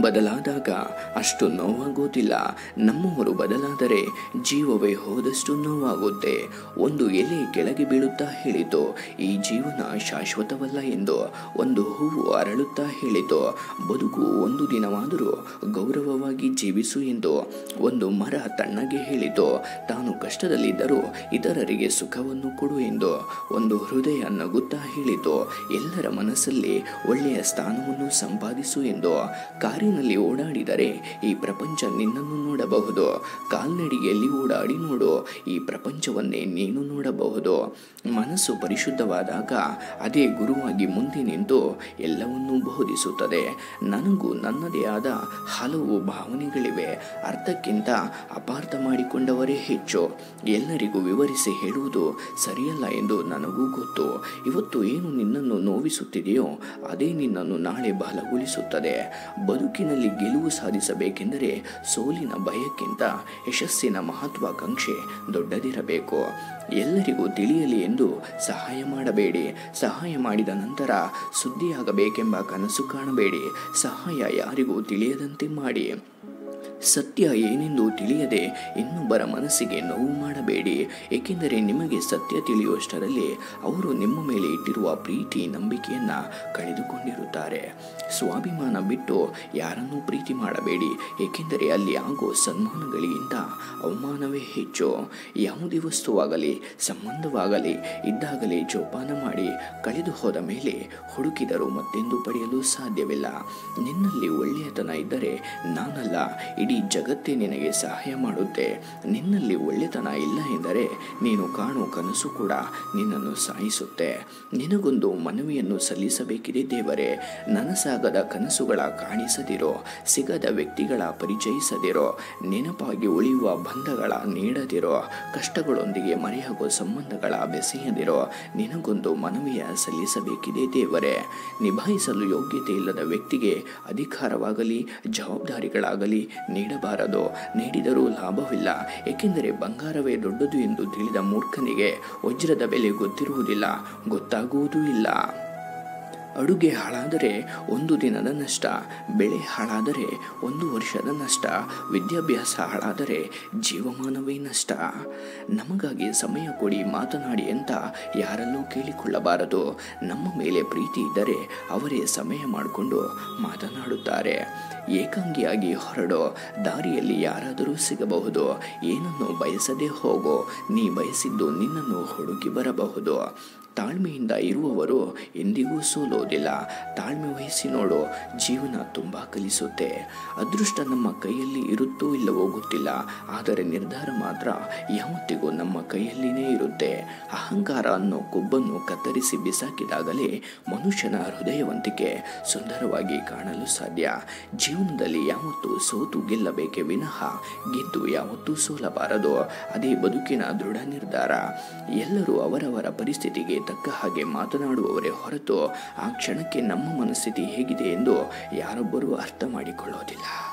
ಬದಲಾದಾಗ ಅಷ್ಟು ನೋವಾಗೋದಿಲ್ಲ ನಮ್ಮವರು ಬದಲಾದರೆ ಜೀವವೇ ಹೋದಷ್ಟು ನೋವಾಗುತ್ತೆ ಒಂದು ಎಲೆ ಕೆಳಗೆ ಬೀಳುತ್ತಾ ಹೇಳಿತು ಈ ಜೀವನ ಶಾಶ್ವತವಲ್ಲ ಎಂದು ಒಂದು ಹೂವು ಅರಳುತ್ತಾ ಹೇಳಿತು ಬದುಕು ಒಂದು ದಿನವಾದರೂ ಗೌರವವಾಗಿ ಜೀವಿಸು ಎಂದು ಒಂದು ಮರ ತಣ್ಣಗೆ ಹೇಳಿತು ತಾನು ಕಷ್ಟದಲ್ಲಿದ್ದರೂ ಇತರರಿಗೆ ಸುಖವನ್ನು ಕೊಡು ಎಂದು ಒಂದು ಹೃದಯ ನಗುತ್ತಾ ಹೇಳಿತು ಎಲ್ಲರ ಮನಸ್ಸಲ್ಲಿ ಒಳ್ಳೆಯ ಸ್ಥಾನವನ್ನು ಸಂಪಾದಿಸು ಎಂದು ಕಾರಿನಲ್ಲಿ ಓಡಾಡಿದರೆ ಈ ಪ್ರಪಂಚ ನಿನ್ನನ್ನು ನೋಡಬಹುದು ಕಾಲ್ನಡಿಗೆಯಲ್ಲಿ ಓಡಾಡಿ ನೋಡು ಈ ಪ್ರಪಂಚವನ್ನೇ ನೀನು ನೋಡಬಹುದು ಮನಸ್ಸು ಪರಿಶುದ್ಧವಾದಾಗ ಅದೇ ಗುರುವಾಗಿ ಮುಂದೆ ನಿಂತು ಎಲ್ಲವನ್ನೂ ಬೋಧಿಸುತ್ತದೆ ನನಗೂ ನನ್ನದೇ ಆದ ಹಲವು ಭಾವನೆಗಳಿವೆ ಅರ್ಥಕ್ಕಿಂತ ಅಪಾರ್ಥ ಮಾಡಿಕೊಂಡವರೇ ಹೆಚ್ಚು ಎಲ್ಲರಿಗೂ ವಿವರಿಸಿ ಹೇಳುವುದು ಸರಿಯಲ್ಲ ಎಂದು ನನಗೂ ಗೊತ್ತು ಇವತ್ತು ಏನು ನಿನ್ನನ್ನು ನೋವಿಸುತ್ತಿದೆಯೋ ಅದೇ ನಿನ್ನನ್ನು ನಾಳೆ ಬಲಗೊಳಿಸುತ್ತದೆ ಬದುಕಿನಲ್ಲಿ ಗೆಲುವು ಸಾಧಿಸಬೇಕೆಂದರೆ ಸೋಲಿನ ಭಯಕ್ಕಿಂತ ಯಶಸ್ಸಿನ ಮಹತ್ವಾಕಾಂಕ್ಷೆ ದೊಡ್ಡದಿರಬೇಕು ಎಲ್ಲರಿಗೂ ತಿಳಿಯಲಿ ಎಂದು ಸಹಾಯ ಮಾಡಬೇಡಿ ಸಹಾಯ ಮಾಡಿದ ನಂತರ ಸುದ್ದಿಯಾಗಬೇಕೆಂಬ ಕನಸು ಕಾಣಬೇಡಿ ಸಹಾಯ ಯಾರಿಗೂ ತಿಳಿಯದಂತೆ ಮಾಡಿ ಸತ್ಯ ಏನೆಂದು ತಿಳಿಯದೆ ಇನ್ನೊಬ್ಬರ ಮನಸ್ಸಿಗೆ ನೋವು ಮಾಡಬೇಡಿ ಏಕೆಂದರೆ ನಿಮಗೆ ಸತ್ಯ ತಿಳಿಯುವಷ್ಟರಲ್ಲಿ ಅವರು ನಿಮ್ಮ ಮೇಲೆ ಇಟ್ಟಿರುವ ಪ್ರೀತಿ ನಂಬಿಕೆಯನ್ನ ಕಳೆದುಕೊಂಡಿರುತ್ತಾರೆ ಸ್ವಾಭಿಮಾನ ಬಿಟ್ಟು ಯಾರನ್ನೂ ಪ್ರೀತಿ ಮಾಡಬೇಡಿ ಏಕೆಂದರೆ ಅಲ್ಲಿ ಆಗೋ ಸನ್ಮಾನಗಳಿಗಿಂತ ಅವಮಾನವೇ ಹೆಚ್ಚು ಯಾವುದೇ ವಸ್ತುವಾಗಲಿ ಸಂಬಂಧವಾಗಲಿ ಇದ್ದಾಗಲೇ ಜೋಪಾನ ಮಾಡಿ ಕಳೆದು ಹೋದ ಮೇಲೆ ಹುಡುಕಿದರೂ ಮತ್ತೆಂದು ಪಡೆಯಲು ಸಾಧ್ಯವಿಲ್ಲ ನಿನ್ನಲ್ಲಿ ಒಳ್ಳೆಯತನ ಇದ್ದರೆ ನಾನಲ್ಲ ಇಡೀ ಜಗತ್ತೇ ನಿನಗೆ ಸಹಾಯ ಮಾಡುತ್ತೆ ನಿನ್ನಲ್ಲಿ ಒಳ್ಳೆತನ ಇಲ್ಲ ಎಂದರೆ ನೀನು ಕಾಣೋ ಕನಸು ಕೂಡ ನಿನ್ನನ್ನು ಸಾಯಿಸುತ್ತೆ ನಿನಗೊಂದು ಮನವಿಯನ್ನು ಸಲ್ಲಿಸಬೇಕಿದೆ ದೇವರೇ ನನಸಾಗದ ಕನಸುಗಳ ಕಾಣಿಸದಿರೋ ಸಿಗದ ವ್ಯಕ್ತಿಗಳ ಪರಿಚಯಿಸದಿರೋ ನೆನಪಾಗಿ ಉಳಿಯುವ ಬಂಧಗಳ ನೀಡದಿರೋ ಕಷ್ಟಗಳೊಂದಿಗೆ ಮರೆಯಾಗೋ ಸಂಬಂಧಗಳ ಬೆಸೆಯದಿರೋ ನಿನಗೊಂದು ಮನವಿಯ ಸಲ್ಲಿಸಬೇಕಿದೆ ದೇವರೇ ನಿಭಾಯಿಸಲು ಯೋಗ್ಯತೆ ಇಲ್ಲದ ವ್ಯಕ್ತಿಗೆ ಅಧಿಕಾರವಾಗಲಿ ಜವಾಬ್ದಾರಿಗಳಾಗಲಿ ನೀಡಬಾರದು ನೀಡಿದರೂ ಲಾಭವಿಲ್ಲ ಏಕೆಂದರೆ ಬಂಗಾರವೇ ದೊಡ್ಡದು ಎಂದು ತಿಳಿದ ಮೂರ್ಖನಿಗೆ ವಜ್ರದ ಬೆಲೆ ಗೊತ್ತಿರುವುದಿಲ್ಲ ಗೊತ್ತಾಗುವುದೂ ಇಲ್ಲ ಅಡುಗೆ ಹಾಳಾದರೆ ಒಂದು ದಿನದ ನಷ್ಟ ಬೆಳೆ ಹಾಳಾದರೆ ಒಂದು ವರ್ಷದ ನಷ್ಟ ವಿದ್ಯಾಭ್ಯಾಸ ಹಾಳಾದರೆ ಜೀವಮಾನವೇ ನಷ್ಟ ನಮಗಾಗಿ ಸಮಯ ಕೊಡಿ ಮಾತನಾಡಿ ಅಂತ ಯಾರಲ್ಲೂ ಕೇಳಿಕೊಳ್ಳಬಾರದು ನಮ್ಮ ಮೇಲೆ ಪ್ರೀತಿ ಇದ್ದರೆ ಅವರೇ ಸಮಯ ಮಾಡಿಕೊಂಡು ಮಾತನಾಡುತ್ತಾರೆ ಏಕಾಂಗಿಯಾಗಿ ಹೊರಡೋ ದಾರಿಯಲ್ಲಿ ಯಾರಾದರೂ ಸಿಗಬಹುದು ಏನನ್ನು ಬಯಸದೆ ಹೋಗೋ ನೀ ಬಯಸಿದ್ದು ನಿನ್ನನ್ನು ಹುಡುಕಿ ಬರಬಹುದು ತಾಳ್ಮೆಯಿಂದ ಇರುವವರು ಎಂದಿಗೂ ಸೋಲೋದಿಲ್ಲ ತಾಳ್ಮೆ ವಹಿಸಿ ನೋಡು ಜೀವನ ತುಂಬ ಕಲಿಸುತ್ತೆ ಅದೃಷ್ಟ ನಮ್ಮ ಕೈಯಲ್ಲಿ ಇರುತ್ತೋ ಇಲ್ಲವೋ ಗೊತ್ತಿಲ್ಲ ಆದರೆ ನಿರ್ಧಾರ ಮಾತ್ರ ಯಾವತ್ತಿಗೂ ನಮ್ಮ ಕೈಯಲ್ಲಿನೇ ಇರುತ್ತೆ ಅಹಂಕಾರ ಅನ್ನೋ ಕೊಬ್ಬನ್ನು ಕತ್ತರಿಸಿ ಬಿಸಾಕಿದಾಗಲೇ ಮನುಷ್ಯನ ಹೃದಯವಂತಿಕೆ ಸುಂದರವಾಗಿ ಕಾಣಲು ಸಾಧ್ಯ ಜೀವನದಲ್ಲಿ ಯಾವತ್ತೂ ಸೋತು ಗೆಲ್ಲಬೇಕೆ ವಿನಃ ಗೆದ್ದು ಯಾವತ್ತೂ ಸೋಲಬಾರದು ಅದೇ ಬದುಕಿನ ದೃಢ ನಿರ್ಧಾರ ಎಲ್ಲರೂ ಅವರವರ ಪರಿಸ್ಥಿತಿಗೆ ತಕ್ಕ ಹಾಗೆ ಮಾತನಾಡುವವರೇ ಹೊರತು ಆ ಕ್ಷಣಕ್ಕೆ ನಮ್ಮ ಮನಸ್ಥಿತಿ ಹೇಗಿದೆ ಎಂದು ಯಾರೊಬ್ಬರೂ ಅರ್ಥ ಮಾಡಿಕೊಳ್ಳೋದಿಲ್ಲ